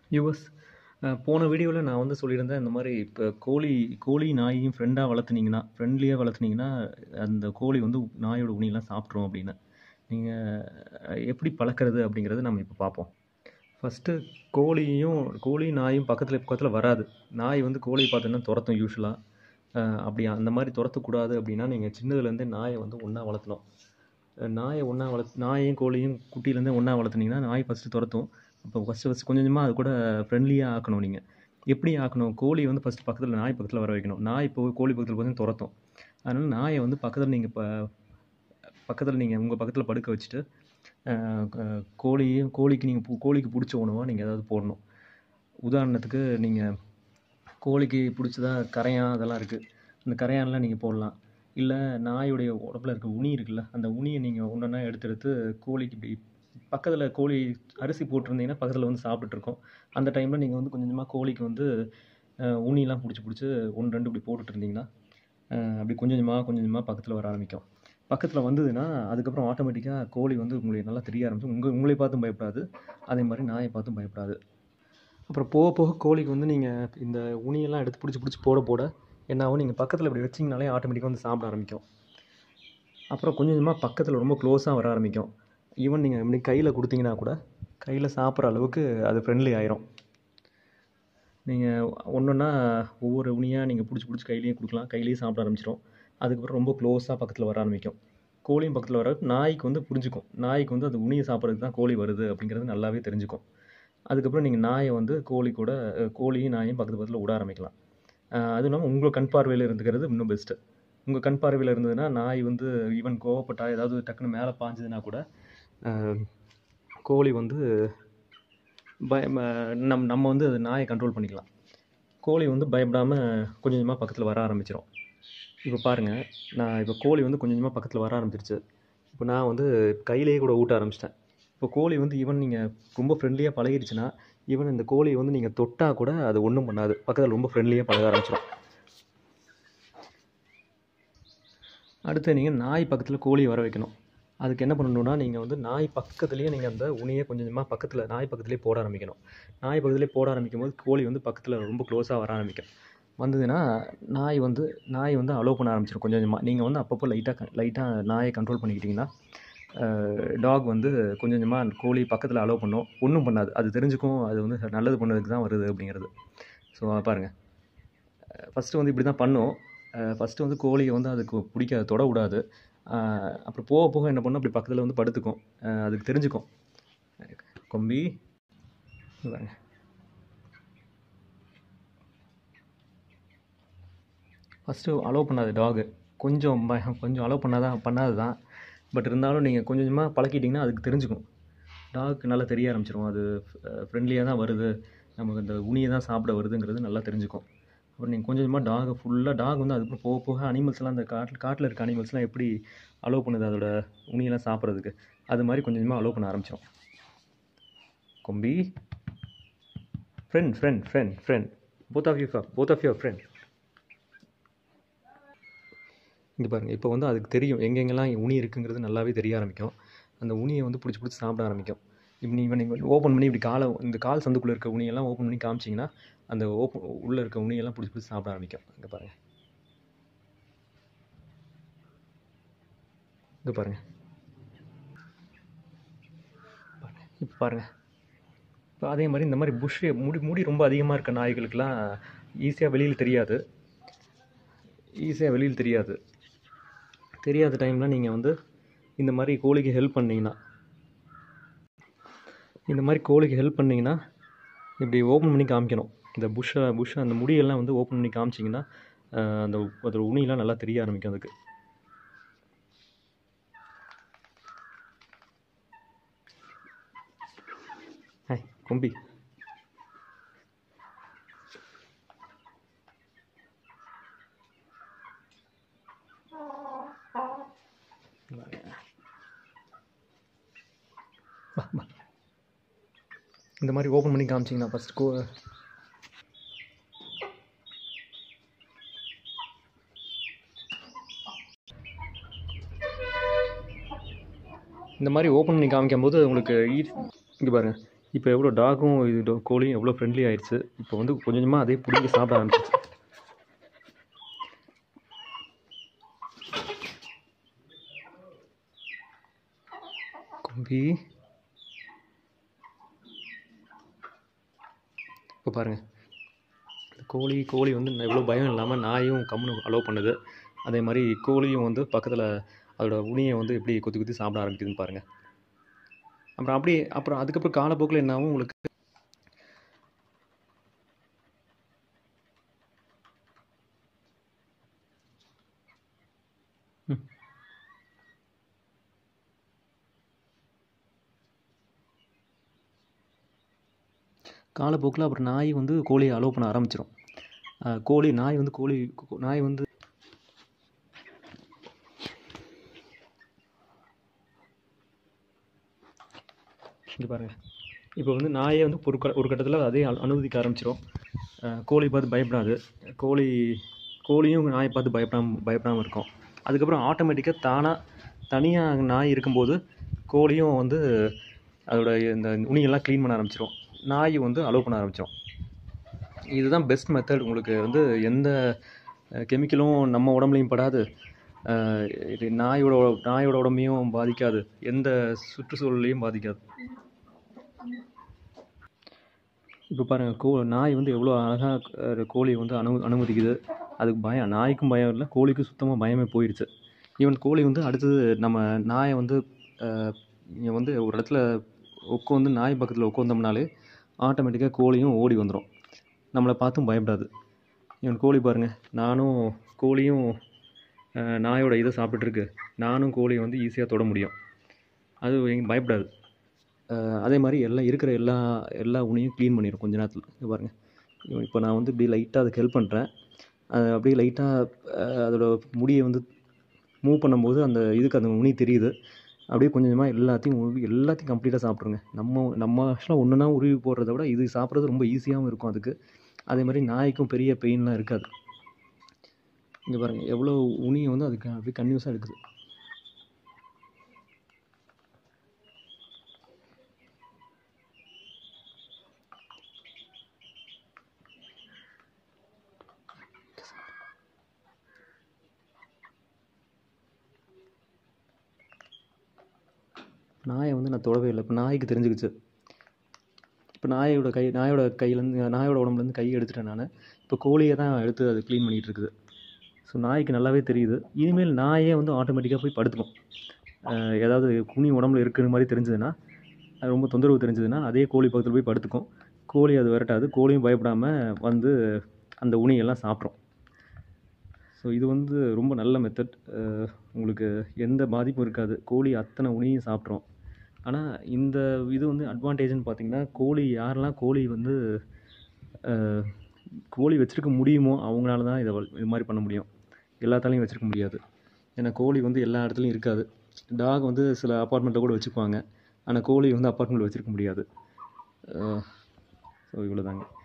Yours போன வீடியோவில் நான் வந்து சொல்லியிருந்தேன் இந்த மாதிரி இப்போ கோழி கோழி நாயையும் ஃப்ரெண்டாக வளர்த்துனீங்கன்னா ஃப்ரெண்ட்லியாக வளர்த்துனீங்கன்னா அந்த கோழி வந்து நாயோட உணியெல்லாம் சாப்பிட்ரும் அப்படின்னு நீங்கள் எப்படி பழக்கிறது அப்படிங்கிறத நம்ம இப்போ பார்ப்போம் ஃபஸ்ட்டு கோழியும் கோழி நாயும் பக்கத்தில் பக்கத்தில் வராது நாய் வந்து கோழியை பார்த்தோன்னா துரத்தும் யூஸ்வலாக அப்படி அந்த மாதிரி துரத்தக்கூடாது அப்படின்னா நீங்கள் சின்னதுலேருந்தே நாயை வந்து ஒன்றா வளர்த்தணும் நாயை ஒன்றா வளர்த்து நாயையும் கோழியும் குட்டியிலேருந்தே ஒன்றா வளர்த்துனீங்கன்னா நாய் ஃபஸ்ட்டு துரத்தும் அப்போ ஃபஸ்ட்டு ஃபஸ்ட்டு கொஞ்சம் கொஞ்சமாக அது கூட ஃப்ரெண்ட்லியாக ஆக்கணும் நீங்கள் எப்படி ஆக்கணும் கோழி வந்து ஃபஸ்ட்டு பக்கத்தில் நாய் பக்கத்தில் வர வைக்கணும் நாய் இப்போ கோழி பக்கத்தில் பார்த்தீங்கன்னா துரத்தும் அதனால் நாயை வந்து பக்கத்தில் நீங்கள் இப்போ பக்கத்தில் நீங்கள் உங்கள் பக்கத்தில் படுக்க வச்சுட்டு கோழியும் கோழிக்கு நீங்கள் கோழிக்கு பிடிச்ச உணவாக நீங்கள் ஏதாவது போடணும் உதாரணத்துக்கு நீங்கள் கோழிக்கு பிடிச்சதா கரையான் அதெல்லாம் இருக்குது அந்த கரையான்லாம் நீங்கள் போடலாம் இல்லை நாயுடைய உடம்புல இருக்க உனி இருக்குல்ல அந்த உனியை நீங்கள் ஒன்று ஒன்றா எடுத்து எடுத்து கோழிக்கு இப்படி பக்கத்தில் கோழி அரிசி போட்டிருந்தீங்கன்னா பக்கத்தில் வந்து சாப்பிட்டுருக்கோம் அந்த டைமில் நீங்கள் வந்து கொஞ்சம் கொஞ்சமாக கோழிக்கு வந்து உனிலாம் பிடிச்சி பிடிச்சி ஒன்று ரெண்டு இப்படி போட்டுட்டு இருந்தீங்கன்னா அப்படி கொஞ்சம் கொஞ்சமாக கொஞ்சம் கொஞ்சமாக பக்கத்தில் வர ஆரம்பிக்கும் பக்கத்தில் வந்ததுன்னா அதுக்கப்புறம் ஆட்டோமேட்டிக்காக கோழி வந்து உங்களுக்கு நல்லா தெரிய ஆரம்பிச்சு உங்கள் உங்களை பார்த்தும் பயப்படாது அதே மாதிரி நாயை பார்த்தும் பயப்படாது அப்புறம் போக போக கோழிக்கு வந்து நீங்கள் இந்த உனியெல்லாம் எடுத்து பிடிச்சி பிடிச்சி போட போட என்ன ஆகும் நீங்கள் பக்கத்தில் இப்படி வச்சிங்கனாலே ஆட்டோமேட்டிக்காக வந்து சாப்பிட ஆரம்பிக்கும் அப்புறம் கொஞ்சம் கொஞ்சமாக பக்கத்தில் ரொம்ப க்ளோஸாக வர ஆரம்பிக்கும் ஈவன் நீங்கள் இப்படி கையில் கொடுத்தீங்கன்னா கூட கையில் சாப்பிட்ற அளவுக்கு அது ஃப்ரெண்ட்லி ஆயிரும் நீங்கள் ஒன்று ஒன்றா ஒவ்வொரு உனியாக நீங்கள் பிடிச்சி பிடிச்சி கையிலையும் கொடுக்கலாம் கையிலையும் சாப்பிட ஆரம்பிச்சிடும் அதுக்கப்புறம் ரொம்ப க்ளோஸாக பக்கத்தில் வர ஆரம்பிக்கும் கோழியும் பக்கத்தில் வர நாய்க்கு வந்து புரிஞ்சுக்கும் நாய்க்கு வந்து அது உனியை சாப்பிட்றதுக்கு தான் கோழி வருது அப்படிங்கிறது நல்லாவே தெரிஞ்சுக்கும் அதுக்கப்புறம் நீங்கள் நாயை வந்து கோழி கூட கோழியும் நாயும் பக்கத்து பக்கத்தில் விட ஆரம்பிக்கலாம் அதுவும் இல்லாமல் உங்கள் கண் பார்வையில் இருந்துக்கிறது இன்னும் பெஸ்ட்டு உங்கள் கண் பார்வையில் இருந்ததுன்னா நாய் வந்து ஈவன் கோவப்பட்டா ஏதாவது டக்குன்னு மேலே பாஞ்சதுன்னா கூட கோழி வந்து பய நம் நம்ம வந்து அது நாயை கண்ட்ரோல் பண்ணிக்கலாம் கோழி வந்து பயப்படாமல் கொஞ்சம் கொஞ்சமாக பக்கத்தில் வர ஆரம்பிச்சிடும் இப்போ பாருங்கள் நான் இப்போ கோழி வந்து கொஞ்சம் கொஞ்சமாக பக்கத்தில் வர ஆரம்பிச்சிருச்சு இப்போ நான் வந்து கையிலேயே கூட ஊட்ட ஆரம்பிச்சிட்டேன் இப்போ கோழி வந்து ஈவன் நீங்கள் ரொம்ப ஃப்ரெண்ட்லியாக பழகிடுச்சுன்னா ஈவன் இந்த கோழியை வந்து நீங்கள் தொட்டால் கூட அது ஒன்றும் பண்ணாது பக்கத்தில் ரொம்ப ஃப்ரெண்ட்லியாக பழக ஆரம்பிச்சிடும் அடுத்து நீங்கள் நாய் பக்கத்தில் கோழியை வர வைக்கணும் அதுக்கு என்ன பண்ணணுன்னா நீங்கள் வந்து நாய் பக்கத்துலேயே நீங்கள் அந்த உனியை கொஞ்சம் கொஞ்சமாக பக்கத்தில் நாய் பக்கத்துலேயே போட ஆரம்பிக்கணும் நாய் பக்கத்துலேயே போட ஆரம்பிக்கும் போது கோழி வந்து பக்கத்தில் ரொம்ப க்ளோஸாக வர ஆரம்பிக்கும் வந்ததுன்னா நாய் வந்து நாய் வந்து அலோவ் பண்ண ஆரம்பிச்சிடும் கொஞ்சம் கொஞ்சமாக நீங்கள் வந்து அப்பப்போ லைட்டாக லைட்டாக நாயை கண்ட்ரோல் பண்ணிக்கிட்டிங்கன்னா டாக் வந்து கொஞ்சம் கொஞ்சமாக அந்த கோழி பக்கத்தில் அலோவ் பண்ணும் ஒன்றும் பண்ணாது அது தெரிஞ்சுக்கும் அது வந்து நல்லது பண்ணதுக்கு தான் வருது அப்படிங்கிறது ஸோ பாருங்கள் ஃபஸ்ட்டு வந்து இப்படி தான் பண்ணும் ஃபஸ்ட்டு வந்து கோழியை வந்து அதுக்கு பிடிக்காது தொட விடாது அப்புறம் போக போக என்ன பண்ணும் அப்படி பக்கத்தில் வந்து படுத்துக்கும் அதுக்கு தெரிஞ்சுக்கும் கொம்பி பாருங்க ஃபஸ்ட்டு அலோவ் பண்ணாது டாகு கொஞ்சம் பயம் கொஞ்சம் அலோவ் பண்ணாதான் பண்ணாது தான் பட் இருந்தாலும் நீங்கள் கொஞ்சம் கொஞ்சமாக பழக்கிட்டிங்கன்னா அதுக்கு தெரிஞ்சுக்கும் டாக்கு நல்லா தெரிய ஆரம்பிச்சிடும் அது ஃப்ரெண்ட்லியாக தான் வருது நமக்கு இந்த உனியை தான் சாப்பிட வருதுங்கிறது நல்லா தெரிஞ்சுக்கும் அப்புறம் நீங்கள் கொஞ்சம் கொஞ்சமாக டாகை ஃபுல்லாக டாக் வந்து அதுக்கப்புறம் போக போக அனிமல்ஸ்லாம் அந்த காட்டில் காட்டில் இருக்க அனிமல்ஸ்லாம் எப்படி அலோவ் பண்ணுது அதோட உனியெல்லாம் சாப்பிட்றதுக்கு அது மாதிரி கொஞ்சம் கொஞ்சமாக அலோவ் பண்ண ஆரம்பிச்சிடும் கொம்பி friend friend friend friend both of you both of your friend இங்கே பாருங்கள் இப்போ வந்து அதுக்கு தெரியும் எங்கெங்கெல்லாம் உனி இருக்குங்கிறது நல்லாவே தெரிய ஆரம்பிக்கும் அந்த உனியை வந்து பிடிச்சி பிடிச்சி சாப்பிட ஆரம்பிக்கும் இப்போ நீங்கள் நீங்கள் ஓப்பன் பண்ணி இப்படி காலை இந்த கால் சந்துக்குள்ளே இருக்க உனியெல்லாம் ஓப்பன் பண்ணி காமிச்சிங்கன்னா அந்த ஓப்பன் உள்ளே இருக்க உனியெல்லாம் பிடிச்சி பிடிச்சி சாப்பிட ஆரம்பிக்கும் இங்கே பாருங்கள் இங்கே பாருங்கள் இப்போ பாருங்கள் இப்போ அதே மாதிரி இந்த மாதிரி புஷ் முடி முடி ரொம்ப அதிகமாக இருக்க நாய்களுக்கெல்லாம் ஈஸியாக வெளியில் தெரியாது ஈஸியாக வெளியில் தெரியாது தெரியாத டைமில் நீங்கள் வந்து இந்த மாதிரி கோழிக்கு ஹெல்ப் பண்ணிங்கன்னா இந்த மாதிரி கோழிக்கு ஹெல்ப் பண்ணிங்கன்னா இப்படி ஓப்பன் பண்ணி காமிக்கணும் இந்த புஷ்ஷை புஷ்ஷை அந்த முடியெல்லாம் வந்து ஓப்பன் பண்ணி காமிச்சிங்கன்னா அந்த அதோட உணியெல்லாம் நல்லா தெரிய ஆரம்பிக்கும் அதுக்கு ஹாய் கொம்பி இந்த மாதிரி ஓப்பன் பண்ணி காமிச்சிங்கன்னா ஃபஸ்ட் கோ இந்த மாதிரி ஓப்பன் பண்ணி காமிக்கும் போது உங்களுக்கு ஈ இங்கே பாருங்கள் இப்போ எவ்வளோ டாகும் இது dog- கோழியும் எவ்வளோ ஃப்ரெண்ட்லி ஆயிடுச்சு இப்போ வந்து கொஞ்சம் கொஞ்சமாக அதே பிடிங்கி சாப்பிட ஆரம்பிச்சிச்சு கும்பி இப்போ பாருங்கள் கோழி கோழி வந்து எவ்வளோ பயம் இல்லாமல் நாயும் கம்முன்னு அலோவ் பண்ணுது அதே மாதிரி கோழியும் வந்து பக்கத்தில் அதோட உணியை வந்து எப்படி குத்தி குத்தி சாப்பிட ஆரம்பிக்குதுன்னு பாருங்கள் அப்புறம் அப்படி அப்புறம் அதுக்கப்புறம் காலப்போக்கில் என்ன ஆகும் உங்களுக்கு ம். காலப்போக்கில் அப்புறம் நாய் வந்து கோழியை அலோவ் பண்ண ஆரம்பிச்சிடும் கோழி நாய் வந்து கோழி கோ- நாய் வந்து இங்கே பாருங்கள் இப்போ வந்து நாயே வந்து ஒரு க ஒரு கட்டத்தில் அதே அனு- அனுமதிக்க ஆரம்பிச்சிடும் கோழி பார்த்து பயப்படாது கோழி கோழியும் நாயை பார்த்து பயப்படாம பயப்படாமல் இருக்கும் அதுக்கப்புறம் ஆட்டோமேட்டிக்காக தானாக தனியாக நாய் இருக்கும்போது கோழியும் வந்து அதோட இந்த நுனியெல்லாம் க்ளீன் பண்ண ஆரம்பிச்சிடும் நாய் வந்து அலோவ் பண்ண ஆரம்பிச்சிடும் இதுதான் பெஸ்ட் மெத்தட் உங்களுக்கு வந்து எந்த கெமிக்கலும் நம்ம உடம்புலையும் படாது அஹ் இது நாயோட நாயோட உடம்பையும் பாதிக்காது எந்த சுற்றுச்சூழலையும் பாதிக்காது இப்போ பாருங்கள் கோ நாய் வந்து எவ்வளோ அழகாக கோழியை வந்து அனு அனுமதிக்குது அதுக்கு பயம் நாய்க்கும் பயம் இல்லை கோழிக்கும் சுத்தமாக பயமே போயிடுச்சு ஈவன் கோழி வந்து அடுத்தது நம்ம நாயை வந்து இங்கே வந்து ஒரு இடத்துல உட்காந்து நாய் பக்கத்தில் உட்காந்தோம்னாலே ஆட்டோமேட்டிக்காக கோழியும் ஓடி வந்துடும் நம்மளை பார்த்தும் பயப்படாது ஈவன் கோழி பாருங்கள் நானும் கோழியும் அஹ், நாயோட இதை சாப்பிட்டுருக்கு நானும் கோழியை வந்து ஈஸியாக தொட முடியும் அது எங்க பயப்படாது அஹ், அதே மாதிரி எல்லாம் இருக்கிற எல்லா எல்லா உணியும் க்ளீன் பண்ணிடும் கொஞ்ச நேரத்தில் இங்க பாருங்கள் இப்போ நான் வந்து இப்படி லைட்டாக அதுக்கு ஹெல்ப் பண்ணுறேன் அது அப்படியே லைட்டாக அதோட முடியை வந்து மூவ் பண்ணும்போது அந்த இதுக்கு அந்த உனி தெரியுது அப்படியே கொஞ்சம் கொஞ்சமாக எல்லாத்தையும் உருவி எல்லாத்தையும் கம்ப்ளீட்டாக சாப்பிட்ருங்க நம்ம நம்ம ஆக்சுவலாக ஒன்றுனா உருவி போடுறத விட இது சாப்பிட்றது ரொம்ப ஈஸியாகவும் இருக்கும் அதுக்கு அதே மாதிரி நாய்க்கும் பெரிய பெயின்லாம் இருக்காது இங்கே பாருங்கள் எவ்வளோ உனியை வந்து அதுக்கு அப்படியே கன்யூஸாக எடுக்குது நாயை வந்து நான் தொடவே இல்லை இப்போ நாய்க்கு தெரிஞ்சுக்கிச்சு இப்போ நாயோட கை நாயோட கையிலேருந்து நாயோட உடம்புலேருந்து கை எடுத்துட்டேன் நான் இப்போ கோழியை தான் எடுத்து அது க்ளீன் பண்ணிகிட்டு இருக்குது ஸோ நாய்க்கு நல்லாவே தெரியுது இனிமேல் நாயே வந்து ஆட்டோமேட்டிக்காக போய் படுத்துக்கும் அஹ் ஏதாவது குனி உடம்புல இருக்கிற மாதிரி தெரிஞ்சதுன்னா அது ரொம்ப தொந்தரவு தெரிஞ்சதுன்னா அதே கோழி பக்கத்தில் போய் படுத்துக்கும் கோழி அது விரட்டாது கோழியும் பயப்படாமல் வந்து அந்த உணியெல்லாம் சாப்பிட்ரும் ஸோ இது வந்து ரொம்ப நல்ல மெத்தட் உங்களுக்கு எந்த பாதிப்பும் இருக்காது கோழி அத்தனை உணியும் சாப்பிட்ரும் ஆனால் இந்த இது வந்து அட்வான்டேஜ்னு பார்த்தீங்கன்னா கோழி யாரெல்லாம் கோழி வந்து அஹ், கோழி வச்சுருக்க முடியுமோ அவங்களால தான் இதை வ- இது மாதிரி பண்ண முடியும் எல்லாத்தாலையும் வச்சுருக்க முடியாது ஏன்னா கோழி வந்து எல்லா இடத்துலையும் இருக்காது டாக் வந்து சில அப்பார்ட்மெண்ட்டில் கூட வச்சுக்குவாங்க ஆனால் கோழி வந்து அப்பார்ட்மெண்ட்டில் வச்சுருக்க முடியாது ஸோ இவ்வளோ தாங்க